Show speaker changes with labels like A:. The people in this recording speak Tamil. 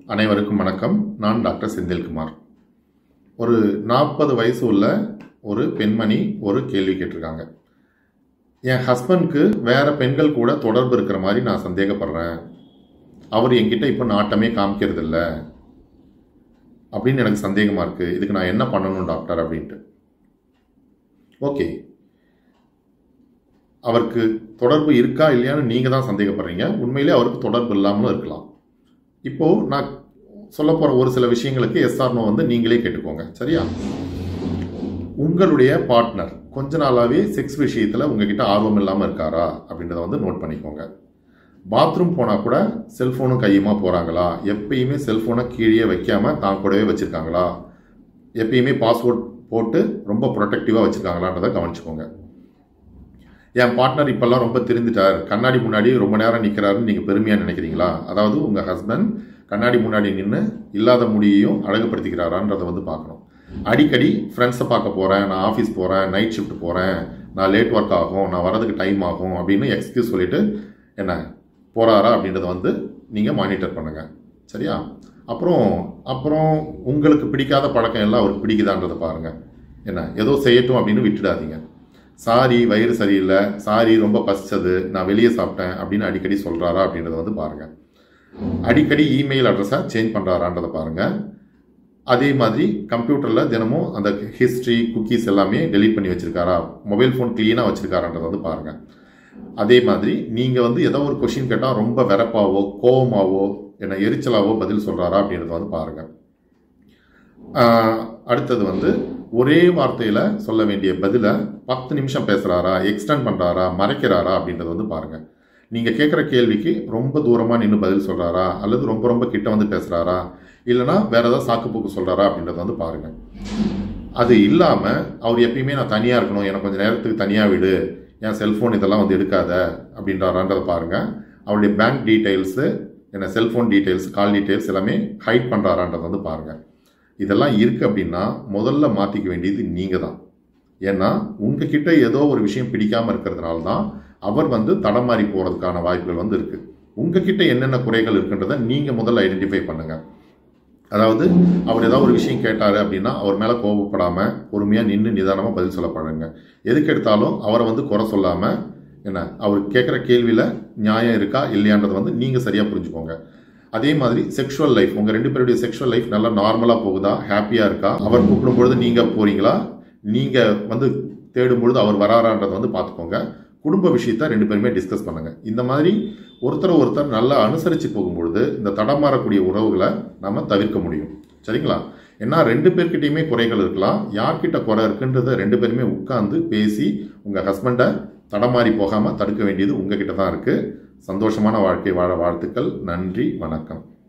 A: அனைவருக்கும் வணக்கம் நான் டாக்டர் செந்தில்குமார் ஒரு நாற்பது வயசு உள்ள ஒரு பெண்மணி ஒரு கேள்வி கேட்டிருக்காங்க என் ஹஸ்பண்ட்க்கு வேற பெண்கள் கூட தொடர்பு இருக்கிற மாதிரி நான் சந்தேகப்படுறேன் அவர் என்கிட்ட இப்போ நாட்டமே காமிக்கிறது இல்ல அப்படின்னு எனக்கு சந்தேகமாக இருக்குது இதுக்கு நான் என்ன பண்ணணும் டாக்டர் அப்படின்ட்டு ஓகே அவருக்கு தொடர்பு இருக்கா இல்லையான்னு நீங்கள் தான் சந்தேகப்படுறீங்க உண்மையிலே அவருக்கு தொடர்பு இல்லாமலும் இருக்கலாம் இப்போது நான் சொல்ல போகிற ஒரு சில விஷயங்களுக்கு எஸ்ஆர்னோ வந்து நீங்களே கேட்டுக்கோங்க சரியா உங்களுடைய பார்ட்னர் கொஞ்ச நாளாகவே செக்ஸ் விஷயத்தில் உங்ககிட்ட ஆர்வம் இல்லாமல் இருக்காரா அப்படின்றத வந்து நோட் பண்ணிக்கோங்க பாத்ரூம் போனால் கூட செல்ஃபோனும் கையுமா போகிறாங்களா எப்பயுமே செல்ஃபோனை கீழே வைக்காமல் தான் கூடவே வச்சுருக்காங்களா எப்பயுமே பாஸ்வேர்ட் போட்டு ரொம்ப ப்ரொடெக்டிவாக வச்சுருக்காங்களான்றதை கவனிச்சுக்கோங்க என் பார்ட்னர் இப்போல்லாம் ரொம்ப திருந்துட்டார் கண்ணாடி முன்னாடி ரொம்ப நேரம் நிற்கிறாருன்னு நீங்கள் பெருமையாக நினைக்கிறீங்களா அதாவது உங்கள் ஹஸ்பண்ட் கண்ணாடி முன்னாடி நின்று இல்லாத முடியையும் அழகுபடுத்திக்கிறாரான்றதை வந்து பார்க்கணும் அடிக்கடி ஃப்ரெண்ட்ஸை பார்க்க போகிறேன் நான் ஆஃபீஸ் போகிறேன் நைட் ஷிஃப்ட் போகிறேன் நான் லேட் ஒர்க் ஆகும் நான் வரதுக்கு டைம் ஆகும் அப்படின்னு எக்ஸ்கியூஸ் சொல்லிட்டு என்ன போகிறாரா அப்படின்றத வந்து நீங்கள் மானிட்டர் பண்ணுங்கள் சரியா அப்புறம் அப்புறம் உங்களுக்கு பிடிக்காத பழக்கம் எல்லாம் அவருக்கு பிடிக்குதான்றதை பாருங்கள் என்ன ஏதோ செய்யட்டும் அப்படின்னு விட்டுடாதீங்க சாரி வயிறு சரியில்லை சாரி ரொம்ப பசிச்சது நான் வெளியே சாப்பிட்டேன் அப்படின்னு அடிக்கடி சொல்கிறாரா அப்படின்றத வந்து பாருங்கள் அடிக்கடி இமெயில் அட்ரஸை சேஞ்ச் பண்ணுறாரான்றதை பாருங்கள் அதே மாதிரி கம்ப்யூட்டரில் தினமும் அந்த ஹிஸ்ட்ரி குக்கீஸ் எல்லாமே டெலீட் பண்ணி வச்சுருக்காரா மொபைல் ஃபோன் க்ளீனாக வச்சுருக்காரான்றதை வந்து பாருங்கள் அதே மாதிரி நீங்கள் வந்து ஏதோ ஒரு கொஷின் கேட்டால் ரொம்ப வெறப்பாவோ கோவமாவோ என்ன எரிச்சலாவோ பதில் சொல்கிறாரா அப்படின்றத வந்து பாருங்கள் அடுத்தது வந்து ஒரே வார்த்தையில் சொல்ல வேண்டிய பதிலை பத்து நிமிஷம் பேசுகிறாரா எக்ஸ்டெண்ட் பண்ணுறாரா மறைக்கிறாரா அப்படின்றத வந்து பாருங்கள் நீங்கள் கேட்குற கேள்விக்கு ரொம்ப தூரமாக நின்று பதில் சொல்கிறாரா அல்லது ரொம்ப ரொம்ப கிட்ட வந்து பேசுகிறாரா இல்லைனா வேற ஏதாவது சாக்குப்போக்கு சொல்கிறாரா அப்படின்றத வந்து பாருங்கள் அது இல்லாமல் அவர் எப்பயுமே நான் தனியாக இருக்கணும் எனக்கு கொஞ்சம் நேரத்துக்கு தனியாக விடு என் செல்ஃபோன் இதெல்லாம் வந்து எடுக்காத அப்படின்றாரான்றதை பாருங்கள் அவருடைய பேங்க் டீட்டெயில்ஸு என்ன செல்ஃபோன் டீட்டெயில்ஸ் கால் டீட்டெயில்ஸ் எல்லாமே ஹைட் பண்ணுறாரான்றதை வந்து பாருங்கள் இதெல்லாம் இருக்குது அப்படின்னா முதல்ல மாற்றிக்க வேண்டியது நீங்கள் தான் ஏன்னா உங்ககிட்ட ஏதோ ஒரு விஷயம் பிடிக்காமல் இருக்கிறதுனால தான் அவர் வந்து தடமாறி போகிறதுக்கான வாய்ப்புகள் வந்து இருக்குது உங்ககிட்ட என்னென்ன குறைகள் இருக்குன்றதை நீங்கள் முதல்ல ஐடென்டிஃபை பண்ணுங்கள் அதாவது அவர் ஏதாவது ஒரு விஷயம் கேட்டார் அப்படின்னா அவர் மேலே கோபப்படாமல் பொறுமையாக நின்று நிதானமாக பதில் சொல்ல பாருங்க எதுக்கு எடுத்தாலும் அவரை வந்து குறை சொல்லாமல் என்ன அவர் கேட்குற கேள்வியில் நியாயம் இருக்கா இல்லையான்றதை வந்து நீங்கள் சரியாக புரிஞ்சுக்கோங்க அதே மாதிரி செக்ஷுவல் லைஃப் உங்கள் ரெண்டு பேருடைய செக்ஷுவல் லைஃப் நல்லா நார்மலாக போகுதா ஹாப்பியாக இருக்கா அவர் கூப்பிடும் பொழுது நீங்கள் போகிறீங்களா நீங்கள் வந்து தேடும் பொழுது அவர் வராரான்றதை வந்து பார்த்துக்கோங்க குடும்ப விஷயத்த ரெண்டு பேருமே டிஸ்கஸ் பண்ணுங்கள் இந்த மாதிரி ஒருத்தரை ஒருத்தர் நல்லா அனுசரித்து போகும்பொழுது இந்த தடமாறக்கூடிய உறவுகளை நம்ம தவிர்க்க முடியும் சரிங்களா ஏன்னா ரெண்டு பேர்கிட்டையுமே குறைகள் இருக்கலாம் யார்கிட்ட குறை இருக்குன்றதை ரெண்டு பேருமே உட்காந்து பேசி உங்கள் ஹஸ்பண்டை தடமாறி போகாமல் தடுக்க வேண்டியது உங்ககிட்ட தான் இருக்குது சந்தோஷமான வாழ்க்கை வாழ வாழ்த்துக்கள் நன்றி வணக்கம்